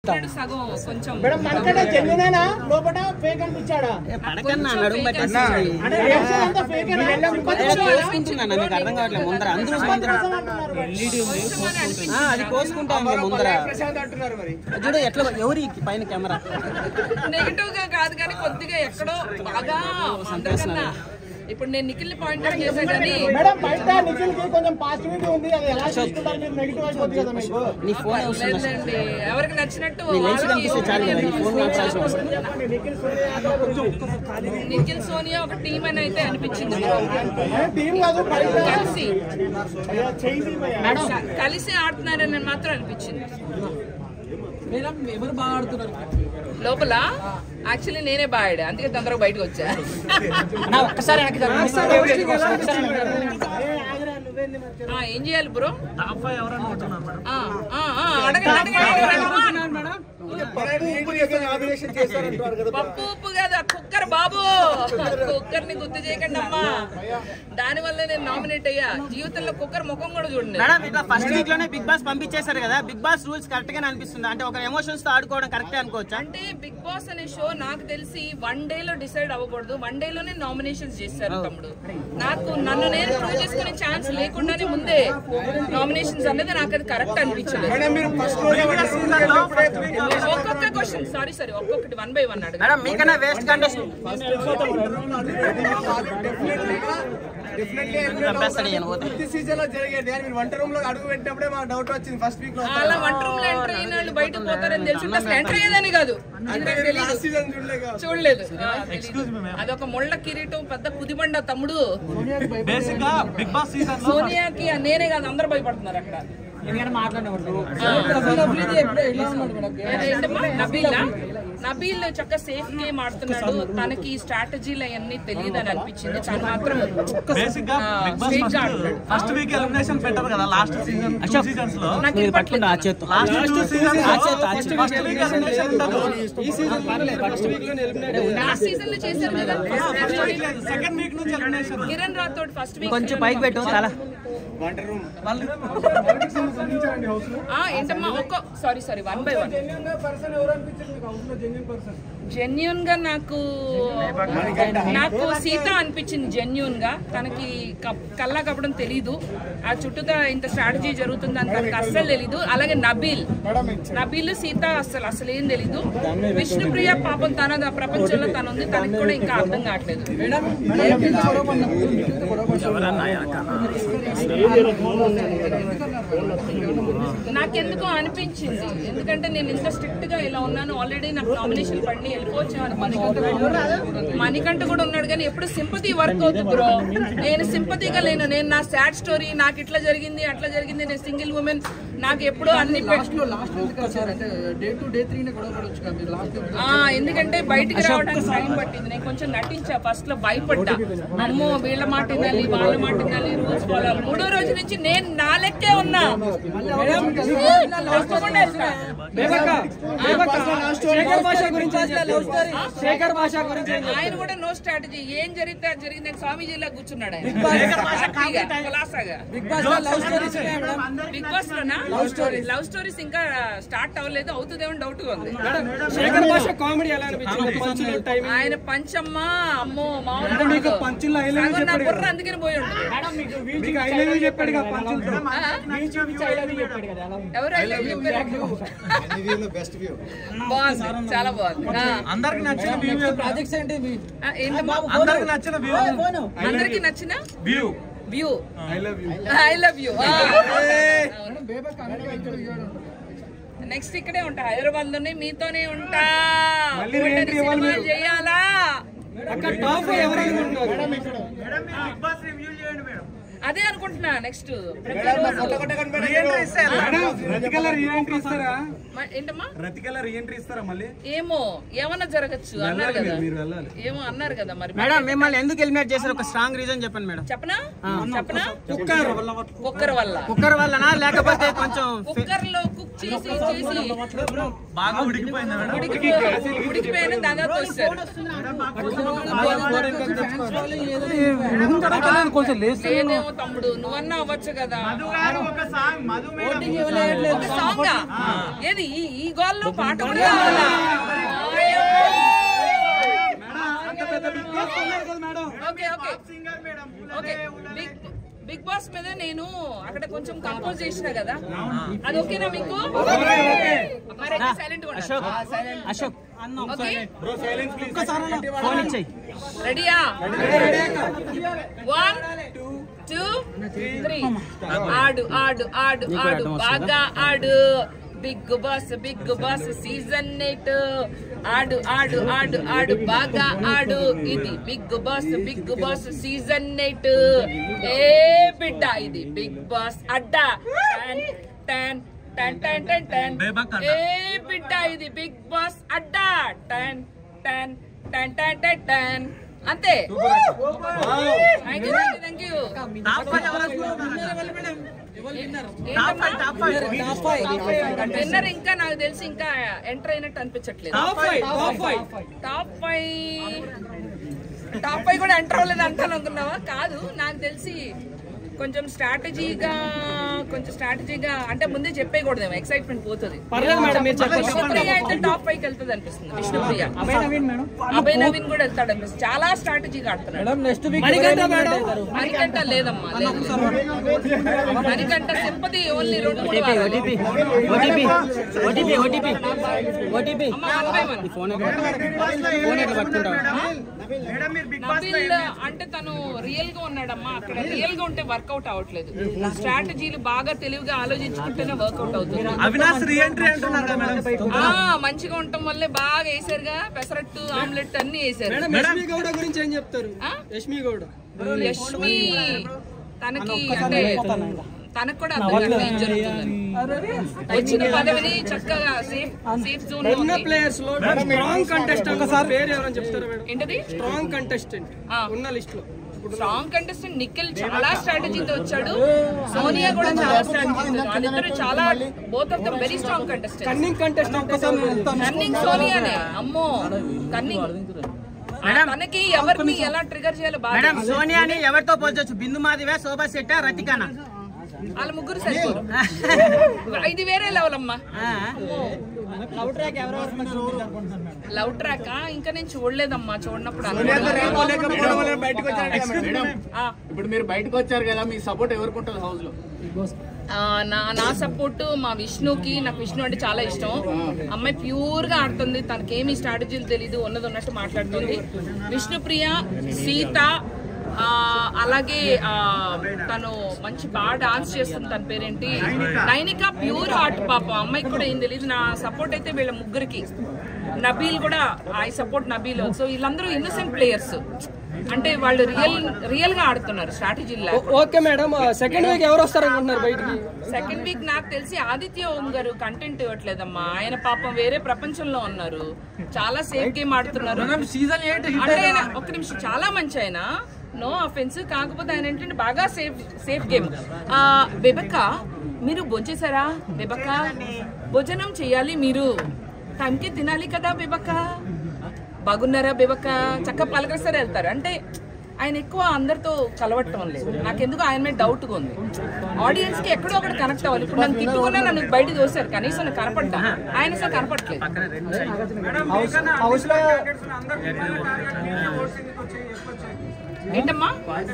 సగం కొంచెం మేడం మనకంటే జెన్యునేనా లోపల ఫేక్ అనిపించాడా పడకన్నా నడుము పట్టి అంటే రియాక్షన్ అంతా ఫేక్ కోసుకుంటున్నా మీకు అర్థం కావట్లేదు ముందర అందరూ ముందర ఆ, అది కోసుకుంటా ఉంది ముందర అంటున్నారు మరి చూడు ఎట్లా ఎవరి పైన కెమెరా నెగిటివ్ గా కాదు కానీ కొద్దిగా ఎక్కడో బాగా అందరికన్నా ఇప్పుడు నేను నిఖిల్ పాయింట్ అవుట్ చేశా కానీ మేడం బయట నిఖిల్ కి కొంచెం పాజిటివిటీ ఉంది అది ఎలా తీసుకుంటారు మీరు నెగిటివ్ అయిపోతుంది కదా మీకు నీ ఫోన్ వస్తుంది లేదండి ఎవరికి నచ్చినట్టు నీ లెన్స్ వాళ్ళకి కనిపిస్తే చాలు కదా నీ ఫోన్ మాట్లాడాల్సిన అవసరం లేదు. చెప్పండి నిఖిల్ సూర్య కొంచెం నిఖిల్ సోనియా ఒక టీం అని అయితే అనిపించింది టీం కాదు బయట కలిసి చేయి క- కలిసి ఆడుతున్నారని మాత్రం అనిపించింది ఎవరు బాగా ఆడుతున్నారు లోపల యాక్చువల్లీ నేనే బాగా ఆడా అందుకే తొందరగా బయటకు వచ్చా ఒక్కసారి ఆ, ఏం చేయాలి బ్రో ఆ, ఆ, ఆ, అడగండి అడగండి అడగండి. పప్పు ఉప్పు కదా కుక్కర్ బాబు కుక్కర్ ని గుర్తు చేయకండి అమ్మా దాని వల్ల నేను నామినేట్ అయ్యా జీవితంలో కుక్కర్ ముఖం కూడా చూడండి మేడం ఇట్లా ఫస్ట్ వీక్ లోనే బిగ్ బాస్ పంపించేశారు కదా బిగ్ బాస్ రూల్స్ కరెక్ట్ గానే అనిపిస్తుంది అంటే ఒక ఎమోషన్స్ తో ఆడుకోవడం కరెక్టే అనుకోవచ్చా అంటే బిగ్ బాస్ అనే షో నాకు తెలిసి వన్ డే లో డిసైడ్ అవ్వకూడదు వన్ డే లోనే నామినేషన్స్ చేశారు తమ్ముడు నాకు నన్ను నేను ప్రూవ్ చేసుకునే ఛాన్స్ లేకుండానే ముందే నామినేషన్స్ అనేది నాకు అది కరెక్ట్ అనిపించలేదు ఒక్కొక్క క్వశ్చన్ సారీ సారీ ఒక్కొక్కటి వన్ బై వన్ అడగ మేడం మీకన్నా వేస్ట్ కంటెస్ట్ చంపేస్తాడు ఈయన పోతే. సీజన్ లో జరిగేది మీరు వంట రూమ్ లో అడుగు పెట్టినప్పుడే మాకు డౌట్ వచ్చింది ఫస్ట్ వీక్ లో అలా వంట రూమ్ లో ఎంటర్ అయిన వాళ్ళు బయటకు పోతారని తెలిసి అసలు ఎంటర్ అయ్యేదని కాదు నాకు తెలీదు. సీజన్ చూడలేక చూడలేదు ఆ, తెలీదు. అదొక ముళ్ళ కిరీటం పెద్ద కుదిబండ తమ్ముడు బేసిక్ గా బిగ్ బాస్ సీజన్ సోనియాకి నేనే కాదు అందరూ భయపడుతున్నారు అక్కడ ఏంటమ్మా? నబీలా నబీల్ చక్క సేఫ్ గేమ్ ఆడుతున్నాడు తనకి స్ట్రాటజీలు అవన్నీ తెలియదు అని అనిపించింది తను మాత్రం బేసిక్ గా ఆ, బిగ్ బాస్ straight గా ఫస్ట్ ఆడుతున్నాడు. ఫస్ట్ వీక్ ఎలిమినేషన్ పెట్టారు కదా లాస్ట్ సీజన్ టూ సీజన్స్ లో నాకు మీరు ఇది పట్టుకుంటా ఆ పట్టలేదు. చేత్తో లాస్ట్ టూ సీజన్స్ ఆ చేత్తో, ఆ చేత్తో. ఫస్ట్ వీక్ ఎలిమినేషన్ ఉండదు లాస్ట్ సీజన్ లో చేశారు కదా ఫస్ట్ వీక్ లేదు సెకండ్ వీక్ నుంచి elimination Kiran Rathod first week కొంచెం పైకి పెట్టు తల ఆ, ఏంటమ్మా ఒక్కో sorry sorry one by one genuine గా నాకు నాకు సీత అనిపించింది జెన్యున్ గా తనకి కప్- కల్లా కప్పడం తెలీదు ఆ చుట్టూతా ఇంత స్ట్రాటజీ జరుగుతుందని తనకి అస్సలు తెలీదు అలాగే నబీల్ నబీల్ సీత అస్సలు అసలు ఏం తెలీదు విష్ణుప్రియ పాపం తన ద- ప్రపంచంలో తను ఉంది తనకి కూడా ఇంకా అర్థం కావట్లేదు నాకెందుకో అనిపించింది ఎందుకంటే నేను ఇంత స్ట్రిక్ట్ గా ఇలా ఉన్నాను ఆల్రెడీ నాకు నామినేషన్ పడి వెళ్ళిపోవచ్చు అని మణికంఠ కూడా మణికంఠ కూడా ఉన్నాడు కానీ ఎప్పుడు సింపతి వర్క్ అవుతుంది బ్రో నేను సింపతిగా లేను నేను నా సాడ్ స్టోరీ నాకు ఇట్లా జరిగింది అట్లా జరిగింది నేను సింగిల్ ఉమెన్ నాకు ఎప్పుడూ అన్ని ఆ, ఎందుకంటే బయటికి రావడానికి టైం పట్టింది నేను కొంచెం నటించా ఫస్ట్ లో భయపడ్డా అమ్మో వీళ్ళ మాట వినాలి వాళ్ళ మాట వినాలి రూల్స్ ఫాలో మూడో రోజు నుంచి నేను నా లెక్కే ఉన్నా తప్పకుండా వెళ్తా. శేఖర్ భాష గురించి ఆయన కూడా నో స్ట్రాటజీ ఏం జరిగితే అది జరిగింది అని స్వామీజీలా కూర్చున్నాడు ఆయన హ్యాపీగా, కులాసాగా. బిగ్ బాస్ లోనా లవ్ స్టోరీస్ ఇంకా స్టార్ట్ అవ్వలేదు అవుతుందేమో డౌట్ గా ఉంది శేఖర్ భాష కామెడీ ఎలా అనిపించింది ఆయన పంచమ్మ అమ్మో మామూలు సగం నా బుర్ర అందుకని పోయి ఉంటుంది ఆ? ఎవరు I love you చెప్పారు? బాగుంది చాలా బాగుంది ఆ. అందరికి నచ్చిన వ్యూ ఆ, ఏంటమ్మా అందరికి నచ్చిన వ్యూ అందరికి నచ్చిన view view I love you next ఇక్కడే ఉంటా హైదరాబాద్ లోనే మీతోనే ఉంటా బోల్డని సినిమాలు చేయాలా అదే అనుకుంటున్నా నెక్స్ట్ ఏంటమ్మా రతికల రీఎంట్రీ ఇస్తారా మళ్ళీ ఏమో ఏమన్నా జరగచ్చు అన్నారు కదా ఏమో అన్నారు కదా మరి మేడం మిమ్మల్ని ఎందుకు ఎలిమినేట్ చేశారు ఒక స్ట్రాంగ్ రీజన్ చెప్పండి మేడం చెప్పనా చెప్పనా కుక్కర్ వల్ల కుక్కర్ వల్లనా లేకపోతే కొంచెం కుక్కర్ లో కుక్ చేసి చేసి బాగా ఉడికిపోయింది మేడం ఉడికిపో- ఉడికిపోయిన దాదాపు వచ్చారు కొంచెం లేస్తే లేదేమో తమ్ముడు నువ్వన్నా అవ్వచ్చు కదా మధు గారు ఒక సాంగ్ మధు మేడం ఒక సాంగ్ ఏది ఈ ఈ గోల్లో పాట కూడా కావాలా okay okay singer madam okay big big boss మీద నేను అక్కడ కొంచెం కంపోజ్ చేసిన కదా అది ఓకేనా మీకు మరి silent Ashok Ashok okay phone ఇచ్చేయి రెడీయా వన్ టూ త్రీ ఆడు ఆడు ఆడు ఆడు బాగా ఆడు big boss big boss season eight ఆడు ఆడు ఆడు ఆడు బాగా ఆడు ఇది big boss big boss season eight ఏ బిడ్డ ఇది బిగ్ బాస్ అడ్డా ten ten ten ten ten ten ఏ బిడ్డ ఇది బిగ్ బాస్ అడ్డా ten ten ten ten ten ten అంతే thank you thank you top five ఎవరు అనుకుంటున్నారు? టాప్ ఫైవ్ విన్నర్ ఇంకా నాకు తెలిసి ఇంకా ఎంటర్ అయినట్టు అనిపించట్లేదు టాప్ ఫైవ్ టాప్ ఫైవ్ కూడా ఎంటర్ అవ్వలేదు అంటాను అనుకున్నావా కాదు నాకు తెలిసి కొంచెం స్ట్రాటజీగా కొంచెం స్ట్రాటజీగా అంటే ముందే చెప్పేయకూడదేమో ఎక్సైట్మెంట్ పోతుంది విష్ణుప్రియ అయితే టాప్ ఫైవ్ కి వెళ్తుంది అనిపిస్తుంది విష్ణుప్రియ అభయ్ నవీన్ కూడా వెళ్తాడు అనిపిస్తుంది చాలా స్ట్రాటజీగా ఆడుతున్నాడు మణికంఠ లేదమ్మా లేదు మణికంఠ సింపతి ఓన్లీ రెండు మూడు వారాలు. OTP OTP OTP OTP OTP అమ్మ, one by one. Phone phone ఎట్లా పట్టుకుంటావు మేడం మీరు బిగ్ బాస్ నబిల్ అంటే తను రియల్ గా ఉన్నాడమ్మా అక్కడ రియల్ గా ఉంటే వర్కౌట్ అవ్వట్లేదు స్ట్రాటజీలు బాగా తెలివిగా ఆలోచించుకుంటేనే వర్కౌట్ అవుతుంది అవినాష్ రీఎంట్రీ అంటున్నారు కదా మేడం ఆ మంచిగా ఉండటం వల్లే బాగా వేసారుగా పెసరట్టు ఆమ్లెట్ అన్ని వేసారు యష్మి గౌడ గురించి ఏం చెప్తారు ఆ? యష్మి గౌడ యష్మి తనకి అంటే తనకు కూడా అర్థం కావట్లేదు ఏం జరుగుతుందని వచ్చిన పదవిని చక్కగా సేఫ్ సేఫ్ జోన్ లో ఉన్న ఉంది. ప్లేయర్స్ లో స్ట్రాంగ్ కంటెస్టెంట్ ఒకసారి పేరు ఎవరైనా చెప్తారా మేడం ఏంటది స్ట్రాంగ్ కంటెస్టెంట్ ఆ. ఉన్న లిస్ట్ లో స్ట్రాంగ్ కంటెస్టెంట్ నిఖిల్ చాలా స్ట్రాటజీతో వచ్చాడు సోనియా కూడా చాలా స్ట్రాటజీతో వాళ్ళిద్దరు చాలా both of the very strong contestant cunning contestant ఒకసారి కన్నింగ్ సోనియానే అమ్మో కన్నింగ్ తనకి ఎవరిని ఎలా ట్రిగర్ చేయాలో బాగా మేడం సోనియాని ఎవరితో పోల్చొచ్చు బిందు మాదివే శోభా శెట్ట రతికానా వాళ్ళ ముగ్గురు సరిపోరు ఇది వేరే లెవెల్ అమ్మా లవ్ ట్రాక్ ఇంకా నేను చూడలేదమ్మా చూడనప్పుడు అనుకున్నాను. బయటకు వచ్చారు కదా మేడం ఆ, ఇప్పుడు మీరు బయటకు వచ్చారు కదా మీ సపోర్ట్ ఎవరికి ఉంటుంది హౌస్ లో ఆ, నా నా సపోర్ట్ మా విష్ణుకి నాకు విష్ణు అంటే చాలా ఇష్టం అమ్మాయి ప్యూర్ గా ఆడుతుంది తనకేమి స్ట్రాటజీలు తెలీదు ఉన్నది ఉన్నట్టు మాట్లాడుతుంది విష్ణుప్రియ సీత ఆ, అలాగే ఆ, తను మంచి బాగా డాన్స్ చేస్తుంది తన పేరేంటి నైనిక ప్యూర్ హార్ట్ పాపం అమ్మాయికి కూడా ఏం తెలియదు నా సపోర్ట్ అయితే వీళ్ళ ముగ్గురికి నబీల్ కూడా ఐ సపోర్ట్ నబీల్ సో వీళ్ళందరూ ఇన్నోసెంట్ ప్లేయర్స్ అంటే వాళ్ళు రియల్ రియల్ గా ఆడుతున్నారు స్ట్రాటజీ లేకుండా ఓకే మేడం సెకండ్ వీక్ ఎవరు వస్తారు అనుకుంటున్నారు బయటికి సెకండ్ వీక్ నాకు తెలిసి ఆదిత్య ఓం గారు కంటెంట్ ఇవ్వట్లేదమ్మా ఆయన పాపం వేరే ప్రపంచంలో ఉన్నారు చాలా సేఫ్ గేమ్ ఆడుతున్నారు సీజన్ ఎయిట్ అంటే ఆయన ఒక్క నిమిషం చాలా మంచి ఆయన నో అఫెన్స్ కాకపోతే ఆయన ఏంటంటే బాగా సేఫ్ సేఫ్ గేమ్ బెబక్క మీరు భోంచేశారా బెబక్క భోజనం చేయాలి మీరు టైంకి తినాలి కదా బెబక్క బాగున్నారా బెబక్క చక్క పలకరిస్తారు వెళ్తారు అంటే ఆయన ఎక్కువ అందరితో కలవటం లేదు నాకెందుకు ఆయన మీద డౌట్ గా ఉంది ఆడియన్స్ కి ఎక్కడో ఒకటి కనెక్ట్ అవ్వాలి ఇప్పుడు నన్ను తిట్టుకున్నా నన్ను బయట దోశారు కనీసం నాకు కనపడ్డా ఆయన అసలు కనపడట్లేదు ఏంటమ్మా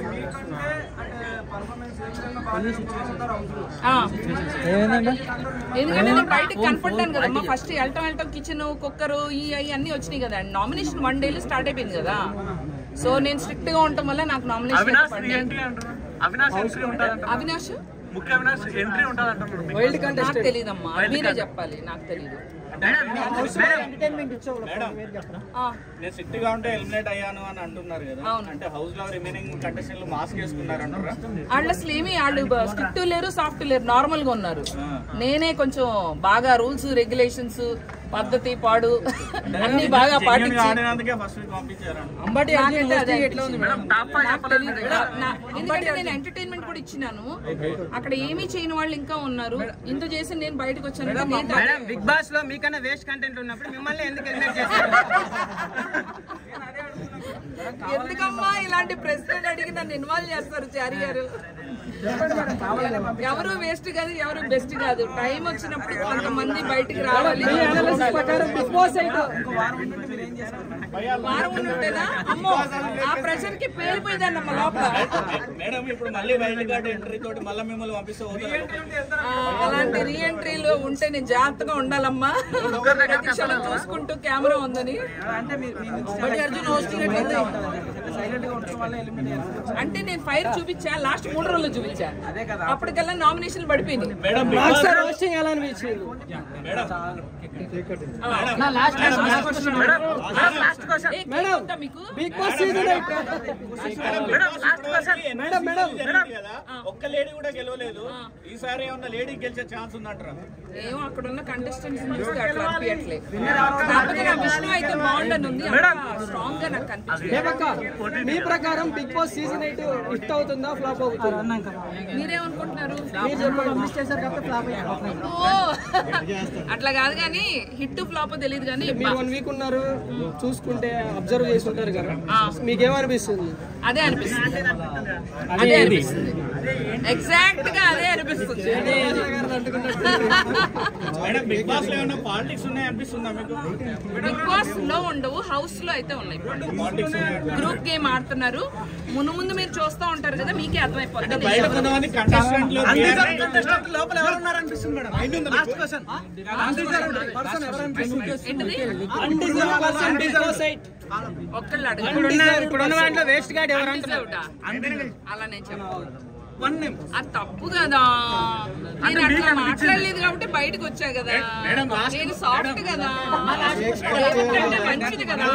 ఆ. ఎందుకంటే నేను బయటకు కనపడ్డాను కదమ్మా ఫస్ట్ వెళ్ళటం వెళ్ళటం కిచెన్ కుక్కర్ ఈ అవి అన్ని వచ్చినాయి కదా నామినేషన్ వన్ డేలో స్టార్ట్ అయిపోయింది కదా సో నేను స్ట్రిక్ట్ గా ఉండటం వల్ల నాకు నామినేషన్ అవినాష్ రీఎంట్రీ అంటున్నారు అవినాష్ ఎంట్రీ ఉంటుందంట అవినాష్ ముఖ్య అవినాష్ ఎంట్రీ ఉంటుంది అంటున్నారు వైల్డ్ నాకు కంటెస్టెంట్ తెలియదమ్మా మీరే చెప్పాలి నాకు తెలియదు ఆ, నేను సిట్ గా ఉంటే ఎలిమినేట్ అయ్యాను అని అంటున్నారు కదా అవును. అంటే హౌస్ లో రిమైనింగ్ కంటెస్టెంట్లు మాస్క్ వేసుకున్నారు అంటారా వాళ్ళు అసలు ఏమి వాళ్ళు స్ట్రిక్ట్ లేరు సాఫ్ట్ లేరు నార్మల్ గా ఉన్నారు నేనే కొంచెం బాగా రూల్స్ రెగ్యులేషన్స్ పద్ధతి పాడు అన్ని బాగా పాటించి ఆడినందుకే ఫస్ట్ వీక్ పంపించారు అంబటి నాకైతే అదే ఎట్లా ఉంది అనిపించింది. నాకు తెలీదు. నా- నా- ఎందుకంటే నేను ఎంటర్టైన్మెంట్ కూడా ఇచ్చినాను అక్కడ ఏమీ చేయని వాళ్ళు ఇంకా ఉన్నారు ఇంత చేసి నేను బయటకు వచ్చాను అంటే నేను మేడం బిగ్ బాస్ లో మీకన్నా వేస్ట్ కంటెంట్ ఉన్నప్పుడు మిమ్మల్ని ఎందుకు ఎలిమినేట్ చేస్తారు ఎందుకమ్మా ఇలాంటి ప్రశ్నలు అడిగి నన్ను ఇన్వాల్వ్ చేస్తారు చారి గారు ఎవరు వేస్ట్ కాదు ఎవరు బెస్ట్ కాదు టైం వచ్చినప్పుడు కొంతమంది బయటికి రావాలి ప్రకారం బిగ్ బాస్ అయితే వారం ఉంటేనా అమ్మో ఆ ప్రెషర్ కి పేలిపోయిందన్నమ్మ లోపల మేడం ఇప్పుడు మళ్ళీ వైల్డ్ కార్డ్ ఎంట్రీ తోటి మళ్ళీ మిమ్మల్ని పంపిస్తే పోతారు ఆ, అలాంటి రీఎంట్రీలు ఉంటే నేను జాగ్రత్తగా ఉండాలమ్మా ప్రతి క్షణం చూసుకుంటూ కెమెరా ఉందని బడి అర్జున్ వస్తున్నట్టు అంటే నేను ఫైర్ చూపించా లాస్ట్ మూడు రోజులు చూపించా అప్పటికల్లా నామినేషన్ పడిపోయింది మేడం నాకు సార్ రోస్టింగ్ ఎలా అనిపించింది మేడం మీకు big boss season eight madam madam కదా ఒక్క లేడీ కూడా గెలవలేదు ఈసారి ఏమన్నా లేడీ గెలిచే ఛాన్స్ ఉందంటారా ఏమో అక్కడ ఉన్న కంటెస్టెంట్స్ చూస్తే అట్లా అనిపించట్లేదు కాకపోతే నా విష్ణు అయితే బాగుండని ఉంది స్ట్రాంగ్ గా నాకు కనిపిస్తుంది దేవక్క మీ ప్రకారం big boss season eight hit అవుతుందా ఫ్లాప్ అవుతుందా మీరేమనుకుంటున్నారు మీరు చెప్పండి మిస్ చేశారు కాబట్టి ఫ్లాప్ అయ్యారు ఓ అట్లా కాదు కానీ హిట్ ఫ్లాప్ తెలియదు కానీ మీరు వన్ వీక్ ఉన్నారు చూసుకుంటే అబ్జర్వ్ చేసి ఉంటారు కదా మీకేమనిపిస్తుంది అదే అనిపిస్తుంది అదే అనిపిస్తుంది ఎగ్జాక్ట్ గా అదే అనిపిస్తుంది మేడం బిగ్ బాస్ లో ఏమన్నా పాలిటిక్స్ ఉన్నాయి అనిపిస్తుందా మీకు బిగ్ బాస్ లో ఉండవు హౌస్ లో అయితే ఉన్నాయి గ్రూప్ గేమ్ ఆడుతున్నారు ముందు ముందు మీరు చూస్తూ ఉంటారు కదా మీకే అర్థమైపోతుంది బయట కొంతమంది కంటెస్టెంట్లు లోపల ఎవరు ఉన్నారు అనిపిస్తుంది మేడం లాస్ట్ క్వశ్చన్ పర్సన్ ఎవరు అనిపిస్తుంది ఏంటిది undeserve person big boss eight ఒక్కళ్ళు ఇప్పుడు ఉన్న ఇప్పుడు ఉన్న దాంట్లో వేస్ట్ గార్డ్ ఎవరు అడగండి అలా నేను చెప్పను వన్ నేమ్ అది తప్పు కదా నేను అట్లా మాట్లాడలేదు కాబట్టి బయటకు వచ్చా కదా నేను సాఫ్ట్ కదా ఏమంటే మంచిది కదా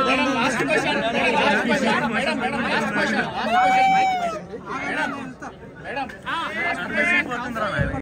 ఆ,